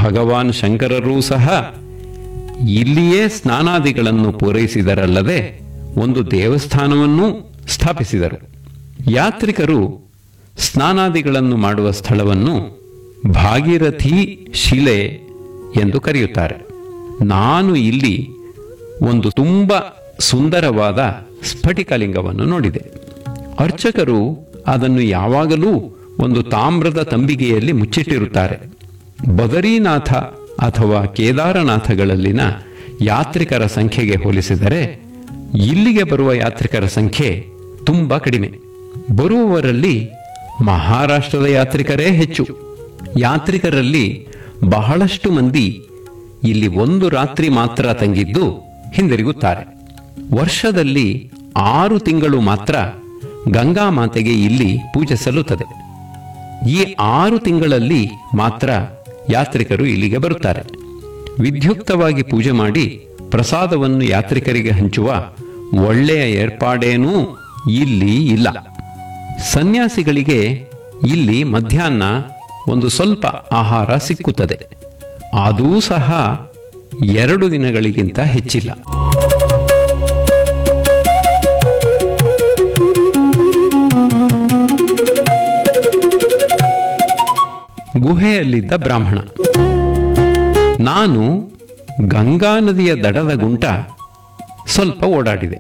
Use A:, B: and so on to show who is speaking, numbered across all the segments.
A: ಭಗವಾನ್ ಶಂಕರರೂ ಸಹ ಇಲ್ಲಿಯೇ ಸ್ನಾನಾದಿಗಳನ್ನು ಪೂರೈಸಿದರಲ್ಲದೆ ಒಂದು ದೇವಸ್ಥಾನವನ್ನೂ ಸ್ಥಾಪಿಸಿದರು ಯಾತ್ರಿಕರು ಸ್ನಾನಾದಿಗಳನ್ನು ಮಾಡುವ ಸ್ಥಳವನ್ನು ಭಾಗೀರಥಿ ಶಿಲೆ ಎಂದು ಕರೆಯುತ್ತಾರೆ ನಾನು ಇಲ್ಲಿ ಒಂದು ತುಂಬ ಸುಂದರವಾದ ಸ್ಫಟಿಕಲಿಂಗವನ್ನು ನೋಡಿದೆ ಅರ್ಚಕರು ಅದನ್ನು ಯಾವಾಗಲೂ ಒಂದು ತಾಮ್ರದ ತಂಬಿಗೆಯಲ್ಲಿ ಮುಚ್ಚಿಟ್ಟಿರುತ್ತಾರೆ ಬದರೀನಾಥ ಅಥವಾ ಕೇದಾರನಾಥಗಳಲ್ಲಿನ ಯಾತ್ರಿಕರ ಸಂಖ್ಯೆಗೆ ಹೋಲಿಸಿದರೆ ಇಲ್ಲಿಗೆ ಬರುವ ಯಾತ್ರಿಕರ ಸಂಖ್ಯೆ ತುಂಬ ಕಡಿಮೆ ಬರುವವರಲ್ಲಿ ಮಹಾರಾಷ್ಟ್ರದ ಯಾತ್ರಿಕರೇ ಹೆಚ್ಚು ಯಾತ್ರಿಕರಲ್ಲಿ ಬಹಳಷ್ಟು ಮಂದಿ ಇಲ್ಲಿ ಒಂದು ರಾತ್ರಿ ಮಾತ್ರ ತಂಗಿದ್ದು ಹಿಂದಿರುಗುತ್ತಾರೆ ವರ್ಷದಲ್ಲಿ ಆರು ತಿಂಗಳು ಮಾತ್ರ ಗಂಗಾ ಮಾತೆಗೆ ಇಲ್ಲಿ ಪೂಜೆ ಸಲ್ಲುತ್ತದೆ ಈ ಆರು ತಿಂಗಳಲ್ಲಿ ಮಾತ್ರ ಯಾತ್ರಿಕರು ಇಲ್ಲಿಗೆ ಬರುತ್ತಾರೆ ವಿದ್ಯುಕ್ತವಾಗಿ ಪೂಜೆ ಮಾಡಿ ಪ್ರಸಾದವನ್ನು ಯಾತ್ರಿಕರಿಗೆ ಹಂಚುವ ಒಳ್ಳೆಯ ಏರ್ಪಾಡೇನೂ ಇಲ್ಲಿ ಇಲ್ಲ ಸನ್ಯಾಸಿಗಳಿಗೆ ಇಲ್ಲಿ ಮಧ್ಯಾಹ್ನ ಒಂದು ಸ್ವಲ್ಪ ಆಹಾರ ಸಿಕ್ಕುತ್ತದೆ ಅದೂ ಸಹ ಎರಡು ದಿನಗಳಿಗಿಂತ ಹೆಚ್ಚಿಲ್ಲ ಗುಹೆಯಲ್ಲಿದ್ದ ಬ್ರಾಹ್ಮಣ ನಾನು ಗಂಗಾ ನದಿಯ ದಡದ ಗುಂಟ ಸ್ವಲ್ಪ ಓಡಾಡಿದೆ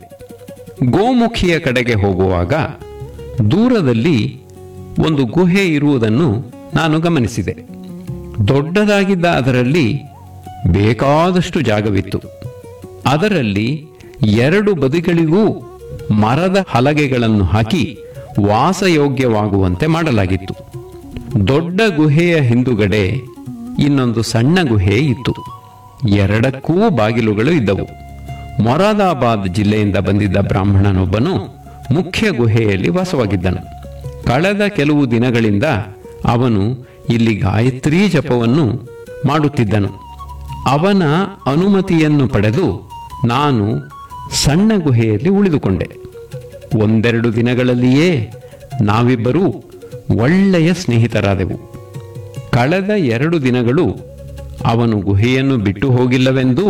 A: ಗೋಮುಖಿಯ ಕಡೆಗೆ ಹೋಗುವಾಗ ದೂರದಲ್ಲಿ ಒಂದು ಗುಹೆ ಇರುವುದನ್ನು ನಾನು ಗಮನಿಸಿದೆ ದೊಡ್ಡದಾಗಿದ್ದ ಅದರಲ್ಲಿ ಬೇಕಾದಷ್ಟು ಜಾಗವಿತ್ತು ಅದರಲ್ಲಿ ಎರಡು ಬದಿಗಳಿಗೂ ಮರದ ಹಲಗೆಗಳನ್ನು ಹಾಕಿ ವಾಸಯೋಗ್ಯವಾಗುವಂತೆ ಮಾಡಲಾಗಿತ್ತು ದೊಡ್ಡ ಗುಹೆಯ ಹಿಂದುಗಡೆ ಇನ್ನೊಂದು ಸಣ್ಣ ಗುಹೆ ಇತ್ತು ಎರಡಕ್ಕೂ ಬಾಗಿಲುಗಳು ಇದ್ದವು ಮೊರಾದಾಬಾದ್ ಜಿಲ್ಲೆಯಿಂದ ಬಂದಿದ್ದ ಬ್ರಾಹ್ಮಣನೊಬ್ಬನು ಮುಖ್ಯ ಗುಹೆಯಲ್ಲಿ ವಾಸವಾಗಿದ್ದನು ಕಳೆದ ಕೆಲವು ದಿನಗಳಿಂದ ಅವನು ಇಲ್ಲಿ ಗಾಯತ್ರಿ ಜಪವನ್ನು ಮಾಡುತ್ತಿದ್ದನು ಅವನ ಅನುಮತಿಯನ್ನು ಪಡೆದು ನಾನು ಸಣ್ಣ ಗುಹೆಯಲ್ಲಿ ಉಳಿದುಕೊಂಡೆ ಒಂದೆರಡು ದಿನಗಳಲ್ಲಿಯೇ ನಾವಿಬ್ಬರೂ ಒಳ್ಳೆಯ ಸ್ನೇಹಿತರಾದೆವು ಕಳೆದ ಎರಡು ದಿನಗಳು ಅವನು ಗುಹೆಯನ್ನು ಬಿಟ್ಟು ಹೋಗಿಲ್ಲವೆಂದೂ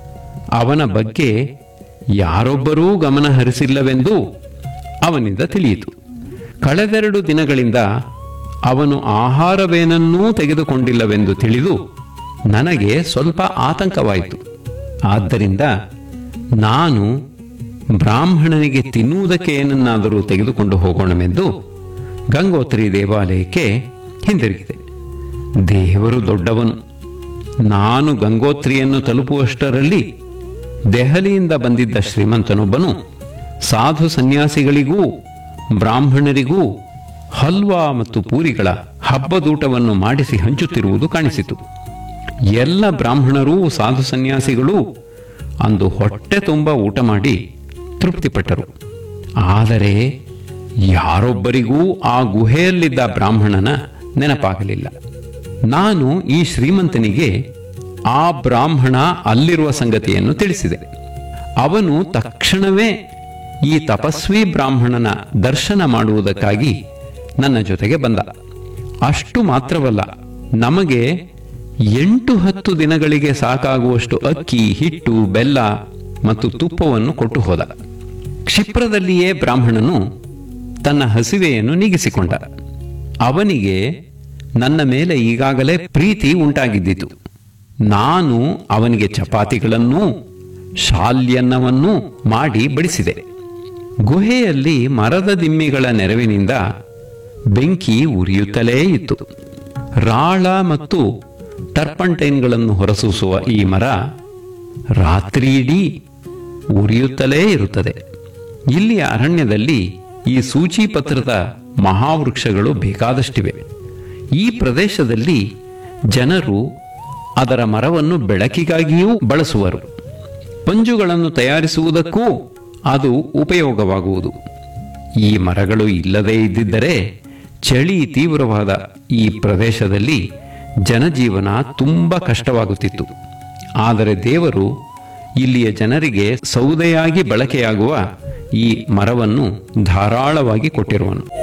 A: ಅವನ ಬಗ್ಗೆ ಯಾರೊಬ್ಬರೂ ಗಮನ ಹರಿಸಿಲ್ಲವೆಂದೂ ಅವನಿಂದ ತಿಳಿಯಿತು ಕಳೆದೆರಡು ದಿನಗಳಿಂದ ಅವನು ಆಹಾರವೇನನ್ನೂ ತೆಗೆದುಕೊಂಡಿಲ್ಲವೆಂದು ತಿಳಿದು ನನಗೆ ಸ್ವಲ್ಪ ಆತಂಕವಾಯಿತು ಆದ್ದರಿಂದ ನಾನು ಬ್ರಾಹ್ಮಣನಿಗೆ ತಿನ್ನುವುದಕ್ಕೆ ಏನನ್ನಾದರೂ ತೆಗೆದುಕೊಂಡು ಹೋಗೋಣವೆಂದು ಗಂಗೋತ್ರಿ ದೇವಾಲಯಕ್ಕೆ ಹಿಂದಿರುಗಿದೆ ದೇವರು ದೊಡ್ಡವನು ನಾನು ಗಂಗೋತ್ರಿಯನ್ನು ತಲುಪುವಷ್ಟರಲ್ಲಿ ದೆಹಲಿಯಿಂದ ಬಂದಿದ್ದ ಶ್ರೀಮಂತನೊಬ್ಬನು ಸಾಧು ಸನ್ಯಾಸಿಗಳಿಗೂ ಬ್ರಾಹ್ಮಣರಿಗೂ ಹಲ್ವಾ ಮತ್ತು ಪೂರಿಗಳ ಹಬ್ಬದೂಟವನ್ನು ಮಾಡಿಸಿ ಹಂಚುತ್ತಿರುವುದು ಕಾಣಿಸಿತು ಎಲ್ಲ ಬ್ರಾಹ್ಮಣರೂ ಸಾಧು ಸನ್ಯಾಸಿಗಳು ಅಂದು ಹೊಟ್ಟೆ ತುಂಬ ಊಟ ಮಾಡಿ ತೃಪ್ತಿಪಟ್ಟರು ಆದರೆ ಯಾರೊಬ್ಬರಿಗೂ ಆ ಗುಹೆಯಲ್ಲಿದ್ದ ಬ್ರಾಹ್ಮಣನ ನೆನಪಾಗಲಿಲ್ಲ ನಾನು ಈ ಶ್ರೀಮಂತನಿಗೆ ಆ ಬ್ರಾಹ್ಮಣ ಅಲ್ಲಿರುವ ಸಂಗತಿಯನ್ನು ತಿಳಿಸಿದೆ ಅವನು ತಕ್ಷಣವೇ ಈ ತಪಸ್ವಿ ಬ್ರಾಹ್ಮಣನ ದರ್ಶನ ಮಾಡುವುದಕ್ಕಾಗಿ ನನ್ನ ಜೊತೆಗೆ ಬಂದ ಅಷ್ಟು ಮಾತ್ರವಲ್ಲ ನಮಗೆ ಎಂಟು ಹತ್ತು ದಿನಗಳಿಗೆ ಸಾಕಾಗುವಷ್ಟು ಅಕ್ಕಿ ಹಿಟ್ಟು ಬೆಲ್ಲ ಮತ್ತು ತುಪ್ಪವನ್ನು ಕೊಟ್ಟು ಹೋದ ಕ್ಷಿಪ್ರದಲ್ಲಿಯೇ ಬ್ರಾಹ್ಮಣನು ತನ್ನ ಹಸಿವೆಯನ್ನು ನೀಗಿಸಿಕೊಂಡ ಅವನಿಗೆ ನನ್ನ ಮೇಲೆ ಈಗಾಗಲೇ ಪ್ರೀತಿ ಉಂಟಾಗಿದ್ದಿತು ನಾನು ಅವನಿಗೆ ಚಪಾತಿಗಳನ್ನೂ ಶಾಲ್ಯನ್ನವನ್ನೂ ಮಾಡಿ ಬಡಿಸಿದೆ ಗುಹೆಯಲ್ಲಿ ಮರದ ದಿಮ್ಮಿಗಳ ನೆರವಿನಿಂದ ಬೆಂಕಿ ಉರಿಯುತ್ತಲೇ ಇತ್ತು ರಾಳ ಮತ್ತು ಟರ್ಪಂಟೈನ್ಗಳನ್ನು ಹೊರಸೂಸುವ ಈ ಮರ ರಾತ್ರಿಯಿಡೀ ಉರಿಯುತ್ತಲೇ ಇರುತ್ತದೆ ಇಲ್ಲಿಯ ಅರಣ್ಯದಲ್ಲಿ ಈ ಸೂಚಿ ಪತ್ರದ ಮಹಾವೃಕ್ಷಗಳು ಬೇಕಾದಷ್ಟಿವೆ ಈ ಪ್ರದೇಶದಲ್ಲಿ ಜನರು ಅದರ ಮರವನ್ನು ಬೆಳಕಿಗಾಗಿಯೂ ಬಳಸುವರು ಪಂಜುಗಳನ್ನು ತಯಾರಿಸುವುದಕ್ಕೂ ಅದು ಉಪಯೋಗವಾಗುವುದು ಈ ಮರಗಳು ಇಲ್ಲದೇ ಇದ್ದಿದ್ದರೆ ಚಳಿ ತೀವ್ರವಾದ ಈ ಪ್ರದೇಶದಲ್ಲಿ ಜನಜೀವನ ತುಂಬ ಕಷ್ಟವಾಗುತ್ತಿತ್ತು ಆದರೆ ದೇವರು ಇಲ್ಲಿಯ ಜನರಿಗೆ ಸೌದೆಯಾಗಿ ಬಳಕೆಯಾಗುವ ಈ ಮರವನ್ನು ಧಾರಾಳವಾಗಿ ಕೊಟ್ಟಿರುವನು